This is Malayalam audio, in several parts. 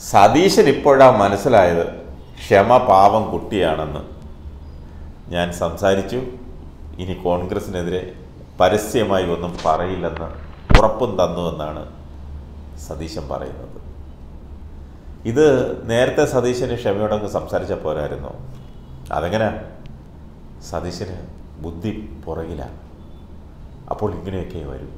സതീശൻ ഇപ്പോഴാ മനസ്സിലായത് ക്ഷമ പാവം കുട്ടിയാണെന്ന് ഞാൻ സംസാരിച്ചു ഇനി കോൺഗ്രസിനെതിരെ പരസ്യമായി ഒന്നും പറയില്ലെന്ന് ഉറപ്പും തന്നുവെന്നാണ് സതീശൻ പറയുന്നത് ഇത് നേരത്തെ സതീശന് ക്ഷമയോടങ്ങ് സംസാരിച്ച പോരായിരുന്നോ അതെങ്ങനെ സതീശന് ബുദ്ധി പുറകിലാണ് അപ്പോൾ ഇങ്ങനെയൊക്കെ വരും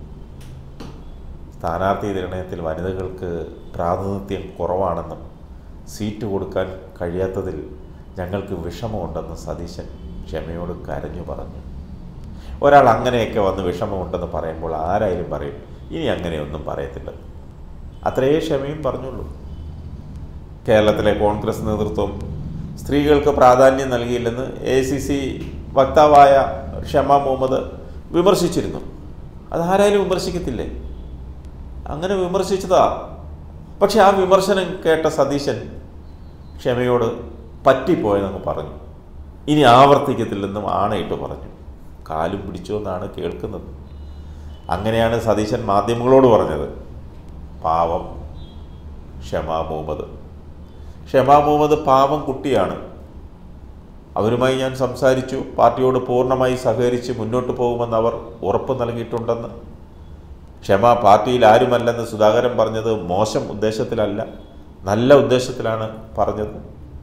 സ്ഥാനാർത്ഥി നിർണയത്തിൽ വനിതകൾക്ക് പ്രാതിനിധ്യം കുറവാണെന്നും സീറ്റ് കൊടുക്കാൻ കഴിയാത്തതിൽ ഞങ്ങൾക്ക് വിഷമമുണ്ടെന്ന് സതീശൻ ക്ഷമയോട് കരഞ്ഞു പറഞ്ഞു ഒരാൾ അങ്ങനെയൊക്കെ വന്ന് വിഷമമുണ്ടെന്ന് പറയുമ്പോൾ ആരായാലും പറയും ഇനി അങ്ങനെയൊന്നും പറയത്തില്ല അത്രയേ ക്ഷമയും പറഞ്ഞുള്ളൂ കേരളത്തിലെ കോൺഗ്രസ് നേതൃത്വം സ്ത്രീകൾക്ക് പ്രാധാന്യം നൽകിയില്ലെന്ന് എ സി സി വക്താവായ ഷമ മുഹമ്മദ് വിമർശിച്ചിരുന്നു അതാരായാലും വിമർശിക്കത്തില്ലേ അങ്ങനെ വിമർശിച്ചതാ പക്ഷെ ആ വിമർശനം കേട്ട സതീശൻ ക്ഷമയോട് പറ്റിപ്പോയെന്നങ്ങ് പറഞ്ഞു ഇനി ആവർത്തിക്കത്തില്ലെന്നും ആണയിട്ട് പറഞ്ഞു കാലും പിടിച്ചു എന്നാണ് കേൾക്കുന്നത് അങ്ങനെയാണ് സതീശൻ മാധ്യമങ്ങളോട് പറഞ്ഞത് പാവം ഷമാ മുഹമ്മദ് ഷമാ മുഹമ്മദ് പാവം കുട്ടിയാണ് അവരുമായി ഞാൻ സംസാരിച്ചു പാർട്ടിയോട് പൂർണ്ണമായി സഹകരിച്ച് മുന്നോട്ട് പോകുമെന്ന് അവർ ഉറപ്പ് നൽകിയിട്ടുണ്ടെന്ന് ക്ഷമ പാർട്ടിയിൽ ആരുമല്ലെന്ന് സുധാകരൻ പറഞ്ഞത് മോശം ഉദ്ദേശത്തിലല്ല നല്ല ഉദ്ദേശത്തിലാണ് പറഞ്ഞത്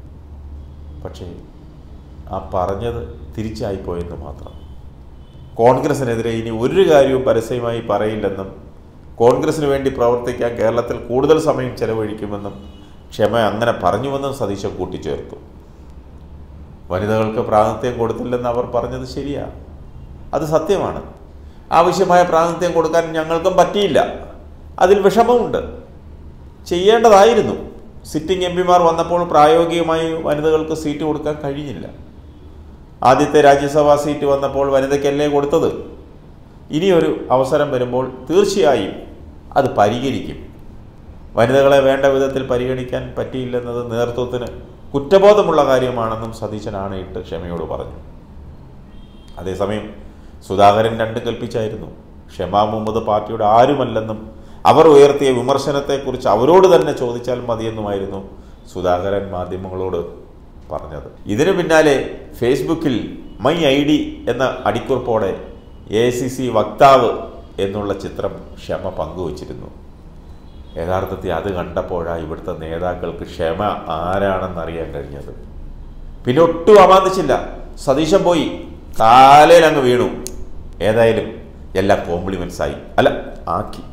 പക്ഷേ ആ പറഞ്ഞത് തിരിച്ചായിപ്പോയെന്ന് മാത്രം കോൺഗ്രസിനെതിരെ ഇനി ഒരു കാര്യവും പരസ്യമായി പറയില്ലെന്നും കോൺഗ്രസിന് വേണ്ടി പ്രവർത്തിക്കാൻ കേരളത്തിൽ കൂടുതൽ സമയം ചെലവഴിക്കുമെന്നും ക്ഷമ അങ്ങനെ പറഞ്ഞുവെന്നും സതീശൻ കൂട്ടിച്ചേർത്തു വനിതകൾക്ക് പ്രാതിനിധ്യം കൊടുത്തില്ലെന്ന് അവർ പറഞ്ഞത് ശരിയാണ് അത് സത്യമാണ് ആവശ്യമായ പ്രാതിനിധ്യം കൊടുക്കാൻ ഞങ്ങൾക്കും പറ്റിയില്ല അതിൽ വിഷമമുണ്ട് ചെയ്യേണ്ടതായിരുന്നു സിറ്റിംഗ് എം പിമാർ വന്നപ്പോൾ പ്രായോഗികമായി വനിതകൾക്ക് സീറ്റ് കൊടുക്കാൻ കഴിഞ്ഞില്ല ആദ്യത്തെ രാജ്യസഭാ സീറ്റ് വന്നപ്പോൾ വനിതയ്ക്കല്ലേ കൊടുത്തത് ഇനിയൊരു അവസരം വരുമ്പോൾ തീർച്ചയായും അത് പരിഹരിക്കും വനിതകളെ വേണ്ട വിധത്തിൽ പരിഗണിക്കാൻ പറ്റിയില്ലെന്നത് നേതൃത്വത്തിന് കുറ്റബോധമുള്ള കാര്യമാണെന്നും സതീശൻ ആണയിട്ട് ക്ഷമയോട് പറഞ്ഞു അതേസമയം സുധാകരൻ രണ്ട് കൽപ്പിച്ചായിരുന്നു ഷെമാ മുഹമ്മദ് പാർട്ടിയുടെ ആരുമല്ലെന്നും അവർ ഉയർത്തിയ വിമർശനത്തെക്കുറിച്ച് അവരോട് തന്നെ ചോദിച്ചാൽ മതിയെന്നുമായിരുന്നു സുധാകരൻ മാധ്യമങ്ങളോട് പറഞ്ഞത് ഇതിനു പിന്നാലെ ഫേസ്ബുക്കിൽ മൈ ഐ ഡി എന്ന അടിക്കുറിപ്പോടെ എ സി സി വക്താവ് എന്നുള്ള ചിത്രം ക്ഷമ പങ്കുവച്ചിരുന്നു യഥാർത്ഥത്തിൽ അത് കണ്ടപ്പോഴാണ് ഇവിടുത്തെ നേതാക്കൾക്ക് ക്ഷമ ആരാണെന്നറിയാൻ കഴിഞ്ഞത് പിന്നെ ഒട്ടും അമാന്തിച്ചില്ല സതീശൻ പോയി കാലയിൽ അങ്ങ് വീണു ഏതായാലും എല്ലാം കോംപ്ലിമെന്റ്സ് ആയി അല്ല ആക്കി